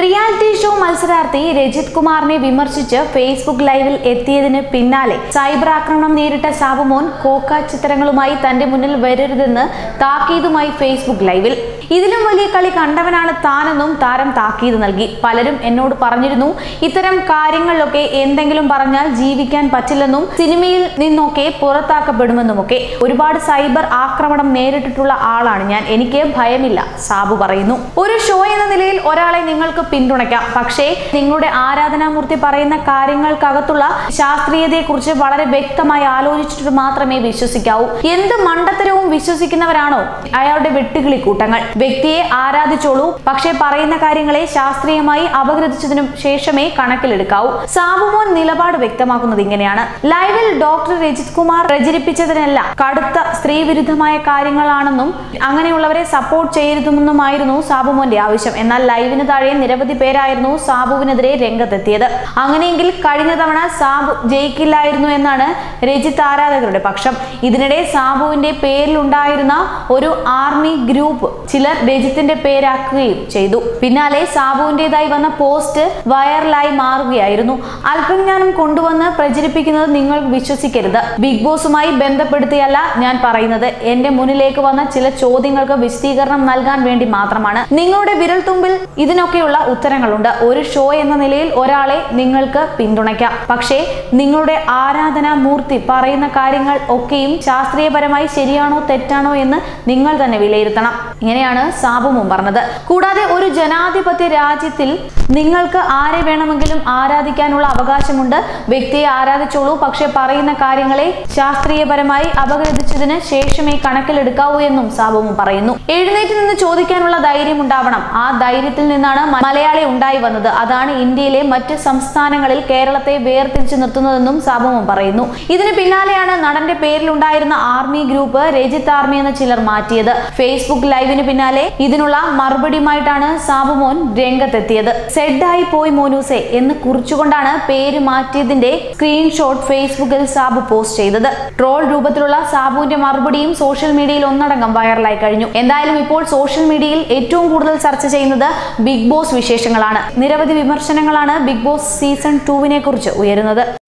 reality show മത്സരാർത്ഥി രജിത് കുമാറിനെ വിമർശിച്ച് ഫേസ്ബുക്ക് ലൈവിൽ എത്തിയതിന് പിന്നാലെ സൈബർ ആക്രമണം നേരിട്ട സാബുമോൻ കോക്ക ചിത്രങ്ങളുമായി തന്റെ മുന്നിൽ വരരുതെന്ന് താക്കീതുമായി ഫേസ്ബുക്ക് ലൈവിൽ ഇതിലും വലിയ കളി കണ്ടവനാണ് താനെന്നും താരം താക്കീത് നൽകി പലരും എന്നോട് പറഞ്ഞിരുന്നു ഇത്തരം കാര്യങ്ങളിലൊക്കെ എന്തെങ്കിലും പറഞ്ഞാൽ ജീവിക്കാൻ പറ്റില്ലെന്നും സിനിമയിൽ നിന്നൊക്കെ പുറത്താക്കപ്പെടുമെന്നുമൊക്കെ ഒരുപാട് സൈബർ ആക്രമണം നേരിട്ടിട്ടുള്ള ആളാണ് ഞാൻ എനിക്ക് ഭയമില്ല സാബു പറയുന്നു ഒരു ഷോ എന്ന നിലയിൽ ഒരാളെ നിങ്ങൾക്ക് പിന്തുണയ്ക്കാം പക്ഷേ നിങ്ങളുടെ ആരാധനാമൂർത്തി പറയുന്ന കാര്യങ്ങൾക്കകത്തുള്ള ശാസ്ത്രീയതയെക്കുറിച്ച് വളരെ വ്യക്തമായി ആലോചിച്ചിട്ട് മാത്രമേ വിശ്വസിക്കാവൂ എന്ത് മണ്ടത്തരവും വിശ്വസിക്കുന്നവരാണോ അയാളുടെ വെട്ടുകിളി കൂട്ടങ്ങൾ വ്യക്തിയെ ആരാധിച്ചോളൂ പക്ഷേ പറയുന്ന കാര്യങ്ങളെ ശാസ്ത്രീയമായി അപഗ്രഥിച്ചതിനു ശേഷമേ കണക്കിലെടുക്കാവൂ സാബുമോൻ നിലപാട് വ്യക്തമാക്കുന്നത് ഇങ്ങനെയാണ് ലൈവിൽ ഡോക്ടർ രജിത് കുമാർ പ്രചരിപ്പിച്ചതിനല്ല കടുത്ത സ്ത്രീവിരുദ്ധമായ കാര്യങ്ങളാണെന്നും അങ്ങനെയുള്ളവരെ സപ്പോർട്ട് ചെയ്യരുതെന്നുമായിരുന്നു സാബുമോന്റെ ആവശ്യം എന്നാൽ ലൈവിന് താഴെ നിരവധി പേരായിരുന്നു സാബുവിനെതിരെ രംഗത്തെത്തിയത് അങ്ങനെയെങ്കിൽ കഴിഞ്ഞ തവണ സാബു ജയിക്കില്ലായിരുന്നു എന്നാണ് രജിത്ത് ആരാധകരുടെ പക്ഷം ഇതിനിടെ സാബുവിന്റെ പേരിലുണ്ടായിരുന്ന ഒരു ആർമി ഗ്രൂപ്പ് ചിലർ രജിത്തിന്റെ പേരാക്കുകയും ചെയ്തു പിന്നാലെ സാബുവിന്റേതായി വന്ന പോസ്റ്റ് വൈറലായി മാറുകയായിരുന്നു അല്പജ്ഞാനം കൊണ്ടുവന്ന് പ്രചരിപ്പിക്കുന്നത് നിങ്ങൾ വിശ്വസിക്കരുത് ബിഗ് ബോസുമായി ബന്ധപ്പെടുത്തിയല്ല ഞാൻ പറയുന്നത് എന്റെ മുന്നിലേക്ക് വന്ന ചില ചോദ്യങ്ങൾക്ക് വിശദീകരണം നൽകാൻ വേണ്ടി മാത്രമാണ് നിങ്ങളുടെ വിരൽത്തുമ്പിൽ ഇതിനൊക്കെയുള്ള ഉത്തരങ്ങളുണ്ട് ഒരു ഷോ എന്ന നിലയിൽ ഒരാളെ നിങ്ങൾക്ക് പിന്തുണയ്ക്കാം പക്ഷേ നിങ്ങളുടെ ആരാധനാ മൂർത്തി പറയുന്ന കാര്യങ്ങൾ ഒക്കെയും ശാസ്ത്രീയപരമായി ശരിയാണോ തെറ്റാണോ എന്ന് നിങ്ങൾ തന്നെ വിലയിരുത്തണം ഇങ്ങനെയാണ് സാബുമും പറഞ്ഞത് കൂടാതെ ഒരു ജനാധിപത്യ രാജ്യത്തിൽ നിങ്ങൾക്ക് ആരെ വേണമെങ്കിലും ആരാധിക്കാനുള്ള അവകാശമുണ്ട് വ്യക്തിയെ ആരാധിച്ചോളൂ പക്ഷെ പറയുന്ന കാര്യങ്ങളെ ശാസ്ത്രീയപരമായി അപഗ്രഥിച്ചതിന് ശേഷമേ കണക്കിലെടുക്കാവൂ എന്നും സാബുമും പറയുന്നു എഴുന്നേറ്റ് നിന്ന് ചോദിക്കാനുള്ള ധൈര്യം ഉണ്ടാവണം ആ ധൈര്യത്തിൽ നിന്നാണ് മ- മലയാളി ഉണ്ടായി വന്നത് അതാണ് ഇന്ത്യയിലെ മറ്റ് സംസ്ഥാനങ്ങളിൽ കേരളത്തെ വേർതിരിച്ചു നിർത്തുന്നതെന്നും സാബുമും പറയുന്നു ഇതിന് പിന്നാലെയാണ് നടന്റെ പേരിലുണ്ടായിരുന്ന ആർമി ഗ്രൂപ്പ് രജിത് ആർമി എന്ന ചിലർ മാറ്റിയത് ഫേസ്ബുക്ക് ലൈവിന് പിന്നാലെ ഇതിനുള്ള മറുപടിയുമായിട്ടാണ് സാബുമോൻ രംഗത്തെത്തിയത് സെഡായി പോയി മോനൂസെ എന്ന് കുറിച്ചുകൊണ്ടാണ് പേര് മാറ്റിയതിന്റെ സ്ക്രീൻഷോട്ട് ഫേസ്ബുക്കിൽ സാബു പോസ്റ്റ് ചെയ്തത് ട്രോൾ രൂപത്തിലുള്ള സാബുവിന്റെ മറുപടിയും സോഷ്യൽ മീഡിയയിൽ ഒന്നടങ്കം വൈറലായി കഴിഞ്ഞു എന്തായാലും ഇപ്പോൾ സോഷ്യൽ മീഡിയയിൽ ഏറ്റവും കൂടുതൽ ചർച്ച ചെയ്യുന്നത് ബിഗ് ബോസ് വിശേഷങ്ങളാണ് നിരവധി വിമർശനങ്ങളാണ് ബിഗ് ബോസ് സീസൺ ടൂവിനെ കുറിച്ച് ഉയരുന്നത്